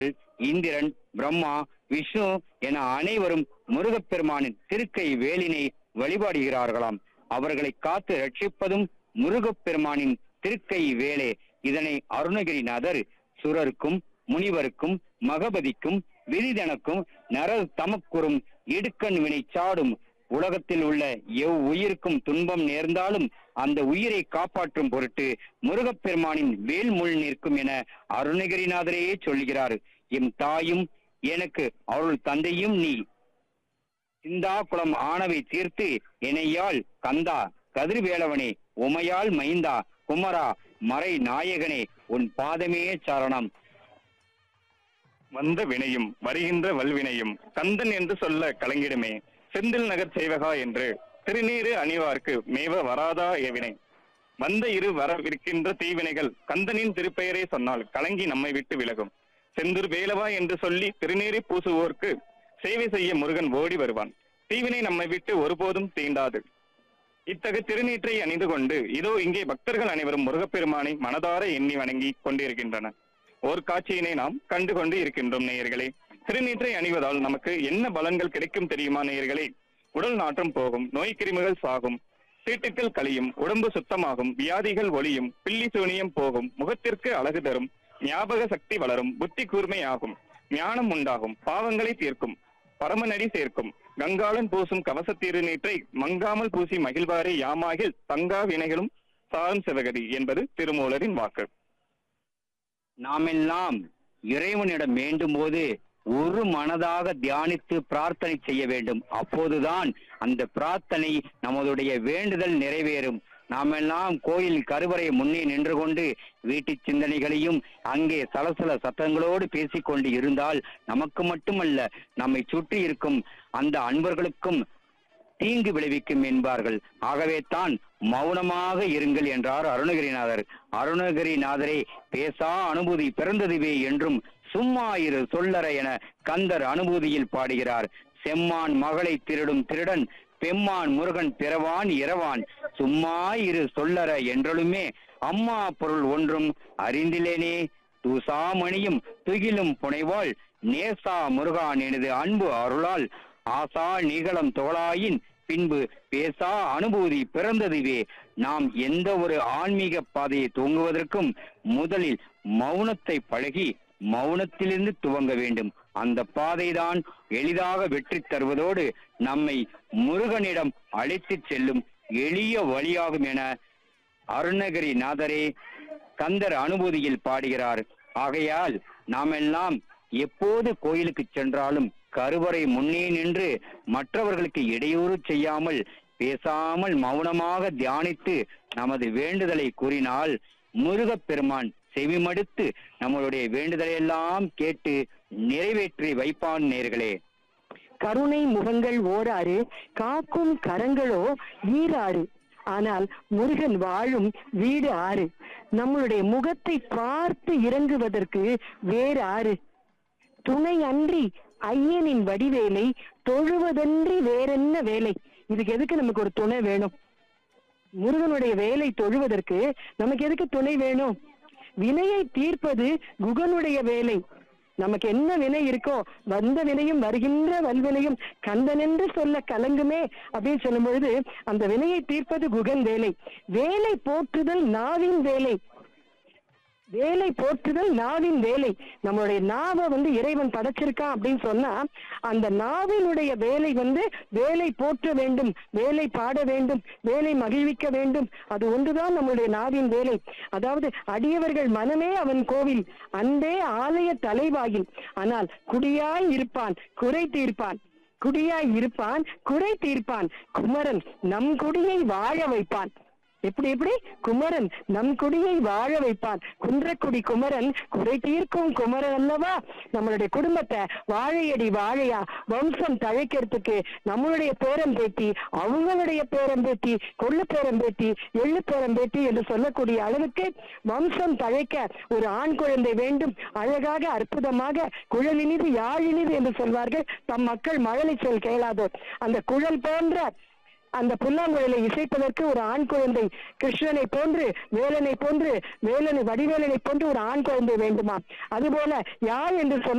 இந்திரன் பிரம்மா விஷ்ணு என அனைவரும் முருகப்பெருமானின் திருக்கை வேலினை வழிபாடுகிறார்களாம் அவர்களை காத்து ரட்சிப்பதும் முருகப்பெருமானின் திருக்கை வேலே இதனை அருணகிரிநாதர் சுரருக்கும் முனிவருக்கும் மகபதிக்கும் விரிதனுக்கும் நர தமக்குறும் இடுக்கண் வினை சாடும் உலகத்தில் உள்ள எவ் உயிருக்கும் துன்பம் நேர்ந்தாலும் அந்த உயிரை காப்பாற்றும் பொருட்டு முருகப்பெருமானின் வேல் முள் நிற்கும் என அருணகிரிநாதரே சொல்கிறார் எம் தாயும் எனக்கு அவள் தந்தையும் நீ சிந்தா குளம் ஆனவை தீர்த்து இணையால் கந்தா கதிர்வேலவனே உமையால் மைந்தா குமரா மறை நாயகனே உன் பாதமே சரணம் வந்த வினையும் வருகின்ற வல்வினையும் கந்தன் என்று சொல்ல கலங்கிடுமே செந்தில் நகர் செய்வகா என்று திருநீறு அணிவார்க்கு மேவ வராதா எவினை வந்த இரு வரவிருக்கின்ற தீவினைகள் கந்தனின் திருப்பெயரே சொன்னால் கலங்கி நம்மை விட்டு விலகும் செந்தூர் வேலவா என்று சொல்லி திருநீறு பூசுவோர்க்கு சேவை செய்ய முருகன் ஓடி வருவான் தீவினை நம்மை விட்டு ஒருபோதும் தீண்டாது இத்தகு திருநீற்றை அணிந்து கொண்டு இதோ இங்கே பக்தர்கள் அனைவரும் முருகப்பெருமானை மனதார எண்ணி வணங்கி கொண்டிருக்கின்றனர் ஓர் காட்சியினை நாம் கண்டு கொண்டு இருக்கின்றோம் நேயர்களே திருநீற்றை அணிவதால் நமக்கு என்ன பலன்கள் கிடைக்கும் தெரியுமா நேயர்களே உடல் நாற்றம் போகும் நோய் கிருமிகள் சாகும் தீட்டுக்கள் கழியும் உடம்பு சுத்தமாகும் வியாதிகள் ஒளியும் பில்லி சூனியம் போகும் முகத்திற்கு அழகு தரும் ஞாபக சக்தி வளரும் புத்தி கூர்மையாகும் ஞானம் உண்டாகும் பாவங்களை தீர்க்கும் பரமநடி சேர்க்கும் கங்காளன் பூசும் கவச திருநீற்றை மங்காமல் பூசி மகிழ்வாரே யாமாகில் தங்கா வினைகளும் சாரும் சிவகதி என்பது திருமூலரின் வாக்கு நாமெல்லாம் இறைவனிடம் வேண்டும் போது ஒரு மனதாக தியானித்து பிரார்த்தனை செய்ய வேண்டும் அப்போதுதான் அந்த பிரார்த்தனை நமதுடைய வேண்டுதல் நிறைவேறும் நாமெல்லாம் கோயில் கருவறை முன்னே நின்று கொண்டு வீட்டு சிந்தனைகளையும் அங்கே சலசல சத்தங்களோடு பேசிக்கொண்டு இருந்தால் நமக்கு மட்டுமல்ல நம்மை சுற்றி இருக்கும் அந்த அன்பர்களுக்கும் தீங்கு விளைவிக்கும் என்பார்கள் ஆகவே தான் மௌனமாக இருங்கள் என்றார் அருணகிரிநாதர் அருணகிரிநாதரே பேசா அனுபூதி பிறந்ததுவே என்றும் சும்மா இரு சொல்லற என கந்தர் அனுபூதியில் பாடுகிறார் செம்மான் மகளை திருடும் திருடன் பெம்மான் முருகன் பிறவான் இரவான் சும்மா இரு சொல்லற என்றலுமே அம்மா பொருள் ஒன்றும் அறிந்திலேனே தூசாமணியும் துகிலும் புனைவாள் நேசா முருகான் எனது அன்பு அருளால் ஆசா நிகழம் தோளாயின் பின்பு பேசா அனுபூதி பிறந்ததுவே நாம் எந்த ஒரு ஆன்மீக பாதையை துவங்குவதற்கும் முதலில் மௌனத்தை பழகி மௌனத்திலிருந்து துவங்க வேண்டும் அந்த பாதைதான் எளிதாக வெற்றி தருவதோடு நம்மை முருகனிடம் அழைத்துச் செல்லும் எளிய வழியாகும் என அருணகிரி நாதரே கந்தர் அனுபூதியில் பாடுகிறார் ஆகையால் நாமெல்லாம் எப்போது கோயிலுக்கு சென்றாலும் கருவறை முன்னே நின்று மற்றவர்களுக்கு இடையூறு செய்யாமல் பேசாமல் மௌனமாக தியானித்து நமது வேண்டுதலை கூறினால் முருகப்பெருமான் செவிமடுத்து நம்மளுடைய வேண்டுதலை எல்லாம் கேட்டு நிறைவேற்றி வைப்பான் நேர்களே கருணை முகங்கள் ஓராறு காக்கும் கரங்களோ ஈராறு ஆனால் முருகன் வாழும் வீடு ஆறு நம்மளுடைய முகத்தை பார்த்து இறங்குவதற்கு வேறு ஆறு துணை அன்றி ஐயனின் வடிவேலை தொழுவதன்றி வேறென்ன வேலை இதுக்கு எதுக்கு நமக்கு ஒரு துணை வேணும் முருகனுடைய வேலை தொழுவதற்கு நமக்கு எதுக்கு துணை வேணும் வினையை தீர்ப்பது குகனுடைய வேலை நமக்கு என்ன வினை இருக்கோ வந்த வினையும் வருகின்ற வல்வினையும் கந்தனென்று சொல்ல கலங்குமே அப்படின்னு சொல்லும் பொழுது அந்த வினையை தீர்ப்பது குகன் வேலை வேலை போற்றுதல் நாவின் வேலை வேலை போற்றுதல் நாவின் வேலை நம்மளுடைய நாவை வந்து இறைவன் படைச்சிருக்கான் அப்படின்னு சொன்னா அந்த நாவினுடைய வேலை வந்து வேலை போற்ற வேண்டும் வேலை பாட வேண்டும் வேலை மகிழ்விக்க வேண்டும் அது ஒன்றுதான் நம்மளுடைய நாவின் வேலை அதாவது அடியவர்கள் மனமே அவன் கோவில் அன்பே ஆலய தலைவாயில் ஆனால் குடியாய் இருப்பான் குறை தீர்ப்பான் குடியாய் இருப்பான் குறை தீர்ப்பான் குமரன் நம் குடியை வாழ வைப்பான் எப்படி எப்படி குமரன் நம் குடியை வாழ வைப்பான் குன்றக்குடி குமரன் குறை தீர்க்கும் குமரன் அல்லவா நம்மளுடைய குடும்பத்தை வாழையடி வாழையா வம்சம் தழைக்கிறதுக்கு நம்மளுடைய பேரம்பேத்தி அவங்களுடைய பேரம்பேத்தி கொள்ளு பேரம்பேத்தி எள்ளு பேரம்பேத்தி என்று சொல்லக்கூடிய அளவுக்கு வம்சம் தழைக்க ஒரு ஆண் குழந்தை வேண்டும் அழகாக அற்புதமாக குழலினிது யாழினிது என்று சொல்வார்கள் தம் மக்கள் மழலை சொல் கேளாதோர் அந்த குழல் போன்ற அந்த புல்லாங்குழலை இசைப்பதற்கு ஒரு ஆண் குழந்தை கிருஷ்ணனை போன்று வேலனை போன்று வேலனை வடிவேலனை போன்று ஒரு ஆண் குழந்தை வேண்டுமா அதுபோல யார் என்று சொல்ல